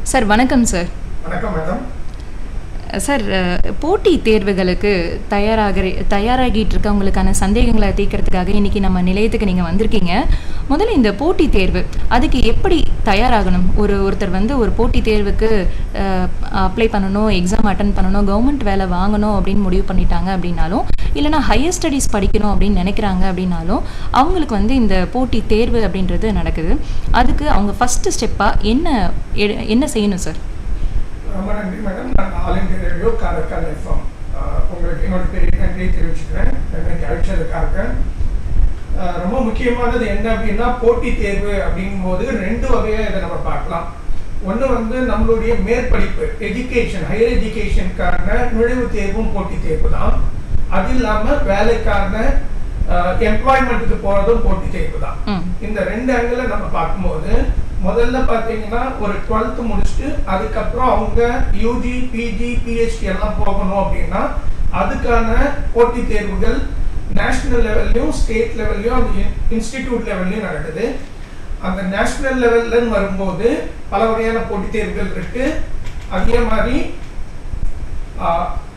sir வணக்கம் sir வணக்கம் madam sir அஹ், போட்டி தேர்வுகளுக்கு தயாராக தயாராகிட்டு இருக்கவங்களுக்கான சந்தேகங்களை தீர்க்கறதுக்காக இன்னைக்கு நம்ம நிலையத்துக்கு நீங்கள் வந்திருக்கீங்க முதல்ல இந்த போட்டி தேர்வு அதுக்கு எப்படி தயாராகணும் ஒரு ஒருத்தர் வந்து ஒரு போட்டி தேர்வுக்கு அப்ளை பண்ணணும் எக்ஸாம் அட்டன் பண்ணணும் கவர்மெண்ட் வேலை வாங்கணும் அப்படின்னு முடிவு பண்ணிட்டாங்க அப்படின்னாலும் இல்லைனா ஹையர் ஸ்டடீஸ் படிக்கணும் அப்படின்னு நினைக்கிறாங்க அப்படின்னாலும் அவங்களுக்கு வந்து இந்த போட்டி தேர்வு அப்படின்றது நடக்குது அதுக்கு அவங்க ஃபஸ்ட்டு ஸ்டெப்பாக என்ன எடு- என்ன செய்யணும் சார் ரொம்ப நன்றி மேடம் நான் All India Radio Karaikal FM உங்களுக்கு என்னோட பெரிய நன்றியை தெரிவிச்சுக்கிறேன் என்னை அழைச்சதுக்காக ஆஹ் ரொம்ப முக்கியமானது என்ன அப்படின்னா போட்டி தேர்வு அப்படிங்கும்போது ரெண்டு வகையாக இதை நம்ம பார்க்கலாம் ஒன்று வந்து நம்மளுடைய மேற்படிப்பு எஜுகேஷன் ஹையர் எஜுகேஷனுக்கான நுழைவுத் தேர்வும் போட்டி தேர்வு தான் அது இல்லாமல் வேலைக்கான எம்ப்ளாய்மெண்ட்டுக்கு போகிறதும் போட்டி தேர்வு தான் ம் இந்த ரெண்டு ஆங்கிள் நம்ம பார்க்கும்போது முதல்ல பார்த்தீங்கன்னா ஒரு டுவெல்த் முடிச்சுட்டு அதுக்கப்புறம் அவங்க யூஜி பிஜி பிஹெச்டி எல்லாம் போகணும் அப்படின்னா அதுக்கான போட்டித் தேர்வுகள் நேஷனல் லெவல்லையும் ஸ்டேட் லெவல்லையும் அது இன்ஸ்டிடியூட் லெவல்லையும் நடக்குது அந்த நேஷனல் லெவல்லன்னு வரும்போது பல வகையான போட்டித் தேர்வுகள் இருக்கு அதே மாதிரி